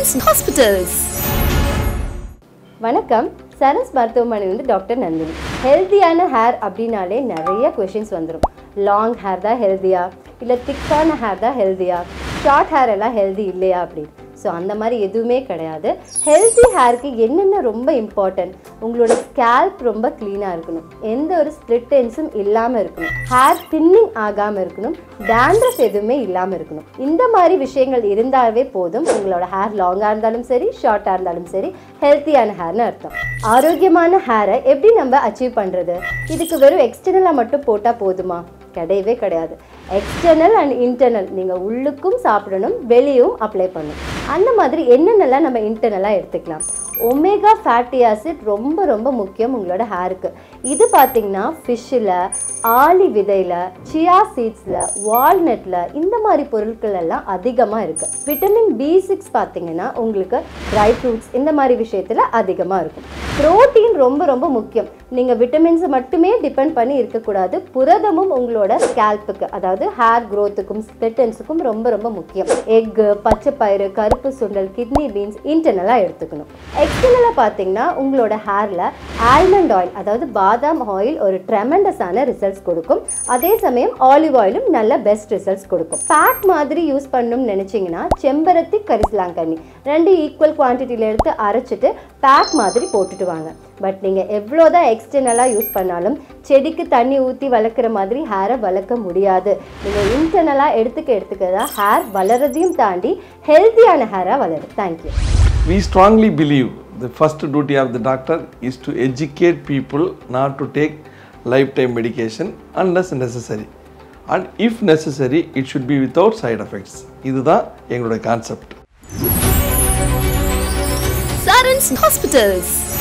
Saran's Hospitals. வணக்கம் சரஸ் மருத்துவமனையிலிருந்து doctor Nandini ஹெல்த்தியான ஹேர் அப்படின்னாலே நிறைய கொஷின்ஸ் வந்துடும் லாங் ஹேர் தான் ஹெல்த்தியா இல்லை திக்கான ஹேர் தான் ஹெல்த்தியா ஷார்ட் ஹேர் எல்லாம் ஹெல்தி இல்லையா அப்படின்னு ஸோ அந்த மாதிரி எதுவுமே கிடையாது ஹெல்த்தி ஹேருக்கு என்னென்ன ரொம்ப இம்பார்ட்டன்ட் உங்களோட ஸ்கேல்ப் ரொம்ப க்ளீனாக இருக்கணும் எந்த ஒரு ஸ்ப்ளிட் என்ஸும் இல்லாமல் இருக்கணும் ஹேர் தின்னிங் ஆகாமல் இருக்கணும் டேண்ட்ரஃப் எதுவுமே இல்லாமல் இருக்கணும் இந்த மாதிரி விஷயங்கள் இருந்தாவே போதும் உங்களோட ஹேர் லாங்காக இருந்தாலும் சரி ஷார்ட்டாக இருந்தாலும் சரி ஹெல்த்தியான ஹேர்னு அர்த்தம் ஆரோக்கியமான ஹேரை எப்படி நம்ம அச்சீவ் பண்ணுறது இதுக்கு வெறும் எக்ஸ்டர்னலாக மட்டும் போட்டால் போதுமா கிடையவே கிடையாது எக்ஸ்டர்னல் அண்ட் இன்டர்னல் நீங்கள் உள்ளுக்கும் சாப்பிடணும் வெளியும் அப்ளை பண்ணணும் அந்த மாதிரி என்னென்னலாம் நம்ம இன்டர்னலாக எடுத்துக்கலாம் ஒமேகா ஃபேட்டி ஆசிட் ரொம்ப ரொம்ப முக்கியம் உங்களோட ஹேருக்கு இது பார்த்தீங்கன்னா ஃபிஷ்ஷில் ஆலி விதையில் சியா சீட்ஸில் வால்நட்டில் இந்த மாதிரி பொருட்கள் எல்லாம் அதிகமாக இருக்குது விட்டமின் பி சிக்ஸ் பார்த்தீங்கன்னா உங்களுக்கு ட்ரை ஃப்ரூட்ஸ் இந்த மாதிரி விஷயத்தில் அதிகமாக இருக்கும் புரோட்டீன் ரொம்ப ரொம்ப முக்கியம் நீங்கள் விட்டமின்ஸை மட்டுமே டிபெண்ட் பண்ணி இருக்கக்கூடாது புரதமும் உங்களோட ஸ்கேல்ப்புக்கு அதாவது ஹேர் க்ரோத்துக்கும் ஸ்பிளிட்டன்ஸுக்கும் ரொம்ப ரொம்ப முக்கியம் எக்கு பச்சைப்பயிறு கருப்பு சுண்டல் கிட்னி பீன்ஸ் இன்டர்னலாக எடுத்துக்கணும் எக்ஸ்டர்னலாக பார்த்தீங்கன்னா உங்களோட ஹேரில் ஆல்மண்ட் ஆயில் அதாவது பாதாம் ஆயில் ஒரு ட்ரெமெண்டஸான ரிசல்ட்ஸ் கொடுக்கும் அதே சமயம் ஆலிவ் ஆயிலும் நல்ல பெஸ்ட் ரிசல்ட்ஸ் கொடுக்கும் பேக் மாதிரி யூஸ் பண்ணணும்னு நினச்சிங்கன்னா செம்பருத்தி கரிசலாங்கண்ணி ரெண்டு ஈக்குவல் குவான்டிட்டியில் எடுத்து அரைச்சிட்டு பேக் மாதிரி போட்டுட்டு வாங்க பட் நீங்கள் எவ்வளோதான் எக்ஸ்டர்னலாக யூஸ் பண்ணாலும் செடிக்கு தண்ணி ஊற்றி வளர்க்குற மாதிரி ஹேரை வளர்க்க முடியாது நீங்கள் இன்டர்னலாக எடுத்துக்க எடுத்துக்க தான் ஹேர் வளர்றதையும் தாண்டி ஹெல்த்தியான ஹேராக வளரும் thank you We strongly believe the first duty of the doctor is to educate people not to take lifetime medication unless necessary. And if necessary, it should be without side effects. இதுதான் எங்களோட concept Saran's Hospitals.